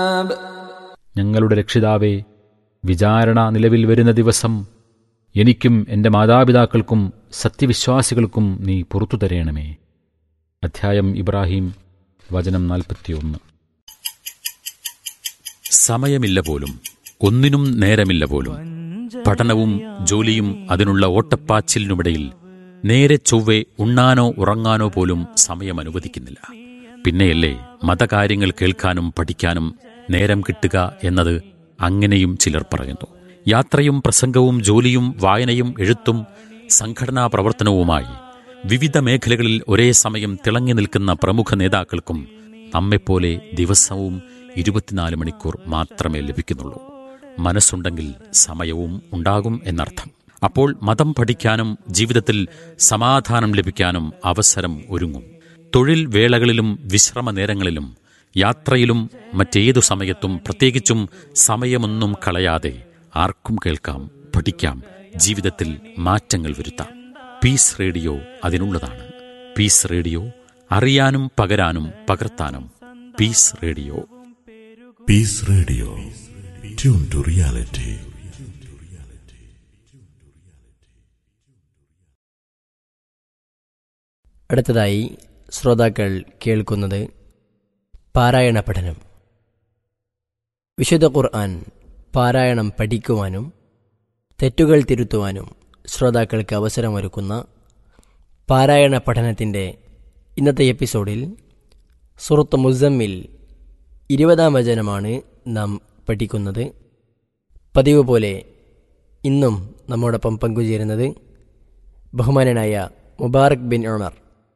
ഞങ്ങളുടെ രക്ഷിതാവേ വിചാരണ നിലവിൽ വരുന്ന ദിവസം എനിക്കും എൻ്റെ മാതാപിതാക്കൾക്കും സത്യവിശ്വാസികൾക്കും നീ പുറത്തു തരേണമേ അധ്യായം ഇബ്രാഹിം വചനം നാൽപ്പത്തിയൊന്ന് സമയമില്ല പോലും ഒന്നിനും നേരമില്ല പോലും പഠനവും ജോലിയും അതിനുള്ള ഓട്ടപ്പാച്ചിലിനുമിടയിൽ നേരെ ചൊവ്വെ ഉണ്ണാനോ ഉറങ്ങാനോ പോലും സമയം അനുവദിക്കുന്നില്ല പിന്നെയല്ലേ മതകാര്യങ്ങൾ കേൾക്കാനും പഠിക്കാനും നേരം കിട്ടുക എന്നത് അങ്ങനെയും ചിലർ പറയുന്നു യാത്രയും പ്രസംഗവും ജോലിയും വായനയും എഴുത്തും സംഘടനാ പ്രവർത്തനവുമായി വിവിധ മേഖലകളിൽ ഒരേ സമയം തിളങ്ങി നിൽക്കുന്ന പ്രമുഖ നേതാക്കൾക്കും നമ്മെപ്പോലെ ദിവസവും ഇരുപത്തിനാല് മണിക്കൂർ മാത്രമേ ലഭിക്കുന്നുള്ളൂ മനസ്സുണ്ടെങ്കിൽ സമയവും ഉണ്ടാകും എന്നർത്ഥം അപ്പോൾ മതം പഠിക്കാനും ജീവിതത്തിൽ സമാധാനം ലഭിക്കാനും അവസരം ഒരുങ്ങും തൊഴിൽ വേളകളിലും വിശ്രമ നേരങ്ങളിലും യാത്രയിലും മറ്റേതു സമയത്തും പ്രത്യേകിച്ചും സമയമൊന്നും കളയാതെ ആർക്കും കേൾക്കാം പഠിക്കാം ജീവിതത്തിൽ മാറ്റങ്ങൾ വരുത്താം പീസ് റേഡിയോ അതിനുള്ളതാണ് പീസ് റേഡിയോ അറിയാനും പകരാനും പകർത്താനും peace radio Peace Radio. Tune to reality. അടുത്തതായി ശ്രോതാക്കൾ കേൾക്കുന്നത് പാരായണ പഠനം വിശുദ്ധ ഖുർആൻ പാരായണം പഠിക്കുവാനും തെറ്റുകൾ തിരുത്തുവാനും ശ്രോതാക്കൾക്ക് അവസരമൊരുക്കുന്ന പാരായണ പഠനത്തിൻ്റെ ഇന്നത്തെ എപ്പിസോഡിൽ സുഹൃത്ത് മുസമ്മിൽ ഇരുപതാം വചനമാണ് നാം പഠിക്കുന്നത് പതിവ് പോലെ ഇന്നും നമ്മോടൊപ്പം പങ്കുചേരുന്നത് ബഹുമാനനായ മുബാറക് ബിൻ ഉമർ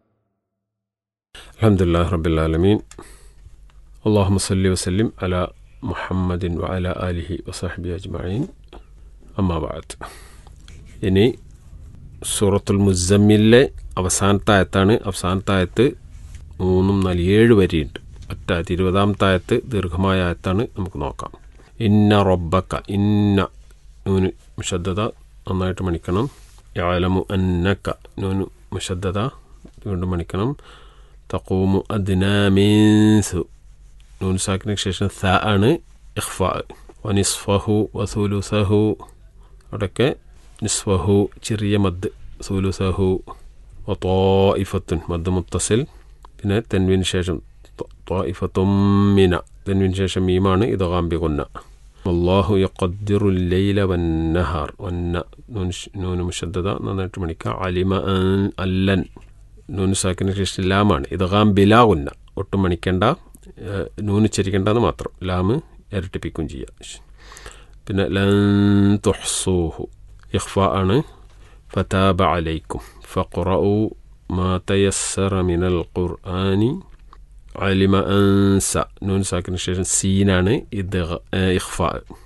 الحمد لله رب العالمين اللهم صل وسلم على محمد وعلى آله وصحبه أجمعين أما بعد ഇനി സൂറത്തുൽ മുസമ്മിലെ അവസാനത്തെ ആയത്താണ് അവസാനത്തെ ആയത്ത് മൂന്നും നാല് ഏഴ് വരിയുണ്ട് ഒറ്റ ആയത്ത് ഇരുപതാമത്തെ ആയത്ത് ദീർഘമായ ആയത്താണ് നമുക്ക് നോക്കാം ഇന്ന റബ്ബക്ക ഇന്ന നൂന് മുഷദ്ദത നന്നായിട്ട് മണിക്കണം യാലമു അന്നക്ക നൂന് മുഷദ്ദത വീണ്ടും മണിക്കണം തക്കൂമു അദ്നാമീൻസു നൂൻ സാക്കിന് ശേഷം സ ആണ് ഇഖ്ഫ വനിസ്ഫഹു വസൂലുസഹു അവിടെയൊക്കെ നിസ്ഫഹു ചെറിയ മദ് സൂലുസഹു വത്തോയിഫത്തുൻ മദ് മുത്തസിൽ പിന്നെ തെൻവിന് ശേഷം ത്വായിഫത്തുമ്മിന തെൻവിന് ശേഷം മീമാണ് ഇത് കാമ്പികുന്ന അള്ളാഹു യഖദ്ദിറു ലൈല വന്നഹാർ വന്ന നൂൻ നൂന് മുഷദ്ദത നന്നായിട്ട് മണിക്കുക അലിമ അൻ- അല്ലൻ നൂന് സാക്കിന് ശേഷം ലാമാണ് ഇത് ഗാം ബിലാ ഉന്ന ഒട്ടും മണിക്കേണ്ട ഏഹ്, നൂന് ചരിക്കേണ്ടെന്ന് മാത്രം ലാമ് ഇരട്ടിപ്പിക്കുകയും ചെയ്യാം പിന്നെ ലൻ തുഹ്സൂഹു ഇഖ്ഫ ആണ് ഫതാബ അലൈക്കും ഫഖറഉ മാ തയസ്സറ മിനൽ ഖുർആനി അലിമ അൻസ നൂൻ സാക്കിന് ശേഷം സീനാണ് ഇത് ഇഖ്ഫ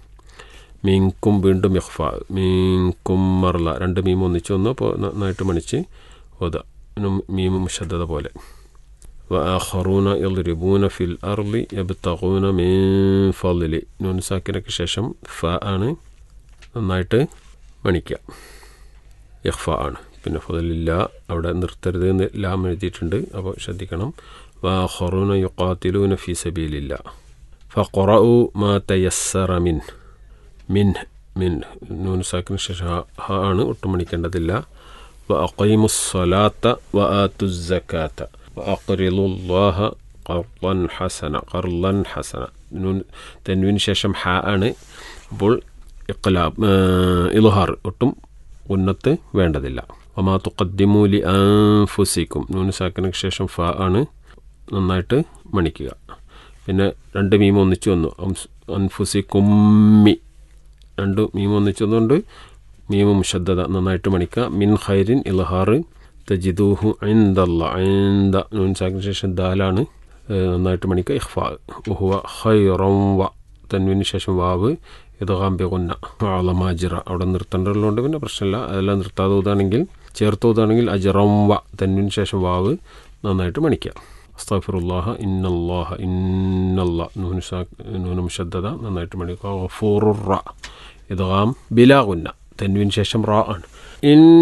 മീൻകും വീണ്ടും ഇഖ്ഫ മീൻകും മറല രണ്ട് മീം ഒന്നിച്ച് വന്നു അപ്പോൾ നന്നായിട്ട് മണിച്ച് ഓത മീം മുഷദ്ദത പോലെ وآخرون يضربون في الأرض يبتغون من فضل നൂൻ സാക്കിനൊക്കെ ശേഷം ഫ ആണ് നന്നായിട്ട് മണിക്കുക ഇഖ്ഫ ആണ് പിന്നെ ഫതലില്ല അവിടെ നിർത്തരുത് എന്ന് ലാം എഴുതിയിട്ടുണ്ട് അപ്പോൾ ശ്രദ്ധിക്കണം വാഹറുന യുക്കാത്തിലൂന ഫി സബീലില്ല ഫഖറഉ മാ തയസ്സറ മിൻ മിൻ മിൻ നൂൻ സാക്കിന് ശേഷം ഹ- ഹ ആണ് ഒട്ടും മണിക്കേണ്ടതില്ല وأقيموا الصلاة وآتوا الزكاة وأقرضوا الله قرضا حسنا قرضا حسنا നൂൻ തെൻവിന് ശേഷം ഹ ആണ് അപ്പോൾ ഇഖ്ലാബ് ഇലുഹാർ ഒട്ടും ഉന്നത്ത് വേണ്ടതില്ല ഒമാ തുക്കദ്ദിമൂലി അൻഫുസിക്കും നൂന് സാക്കിന് ശേഷം ഫ ആണ് നന്നായിട്ട് മണിക്കുക പിന്നെ രണ്ട് മീം ഒന്നിച്ച് വന്നു അംസ്- അൻഫുസിക്കുമ്മി രണ്ട് മീം ഒന്നിച്ച് വന്നുകൊണ്ട് മീമ് മുഷദ്ദത നന്നായിട്ട് മണിക്കുക മിൻ ഖൈരിൻ ഇൽഹാർ തജിദൂഹു ഐന്ദല്ല ഐന്ദ നൂൻ സാക്കിന് ശേഷം ദാലാണ് ഏഹ്, നന്നായിട്ട് മണിക്കുക ഇഖ്ഫാ ഉഹുവ ഖൈറം വ തൻവിന് ശേഷം വാവ് ഇത് കാമ്പികുന്ന ആളമാജിറ അവിടെ നിർത്തേണ്ടതുള്ളതുകൊണ്ട് പിന്നെ പ്രശ്നമില്ല അതെല്ലാം നിർത്താതെ ഊതാണെങ്കിൽ ചേർത്ത് ഊതാണെങ്കിൽ അജറം വ തൻവിന് ശേഷം വാവ് നന്നായിട്ട് മണിക്കുക അസ്താഫിറുല്ലാഹ ഇന്നല്ലാഹ ഇന്നല്ല നൂന് സാ നൂന് മുഷദ്ദത നന്നായിട്ട് മണിക്കുക ഗഫൂറുർ റ ഇദ്ഗാം ബിലാ ഗുന്ന തെൻവിന് ശേഷം റ ആണ് ഇൻ